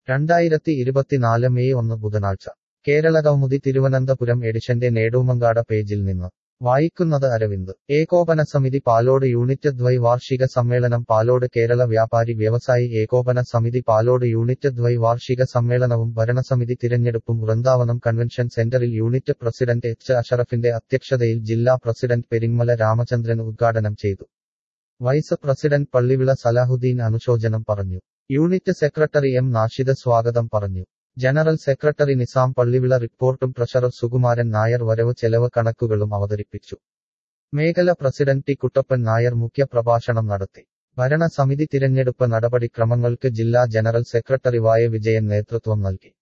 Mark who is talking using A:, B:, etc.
A: രണ്ടായിരത്തി ഇരുപത്തിനാല് മെയ് ഒന്ന് ബുധനാഴ്ച കേരളകൗമുദി തിരുവനന്തപുരം എഡിഷന്റെ നേടൂമങ്കാട പേജിൽ നിന്ന് വായിക്കുന്നത് അരവിന്ദ് ഏകോപന സമിതി പാലോട് യൂണിറ്റ് ദ്വൈവാർഷിക സമ്മേളനം പാലോട് കേരള വ്യാപാരി വ്യവസായി ഏകോപന സമിതി പാലോട് യൂണിറ്റ് ദ്വൈവാർഷിക സമ്മേളനവും ഭരണസമിതി തിരഞ്ഞെടുപ്പും വൃന്ദാവനം കൺവെൻഷൻ സെന്ററിൽ യൂണിറ്റ് പ്രസിഡന്റ് എച്ച് അഷറഫിന്റെ അധ്യക്ഷതയിൽ ജില്ലാ പ്രസിഡന്റ് പെരിങ്ങമല രാമചന്ദ്രൻ ഉദ്ഘാടനം ചെയ്തു വൈസ് പ്രസിഡന്റ് പള്ളിവിള സലാഹുദ്ദീൻ അനുശോചനം പറഞ്ഞു യൂണിറ്റ് സെക്രട്ടറി എം നാഷിദ് സ്വാഗതം പറഞ്ഞു ജനറൽ സെക്രട്ടറി നിസാം പള്ളിവിള റിപ്പോർട്ടും ട്രഷറർ സുകുമാരൻ നായർ വരവ് ചെലവ് കണക്കുകളും അവതരിപ്പിച്ചു മേഖല പ്രസിഡന്റ് ടി കുട്ടപ്പൻ നായർ മുഖ്യ പ്രഭാഷണം നടത്തി ഭരണസമിതി തിരഞ്ഞെടുപ്പ് നടപടിക്രമങ്ങൾക്ക് ജില്ലാ ജനറൽ സെക്രട്ടറി വായ വിജയൻ നേതൃത്വം നൽകി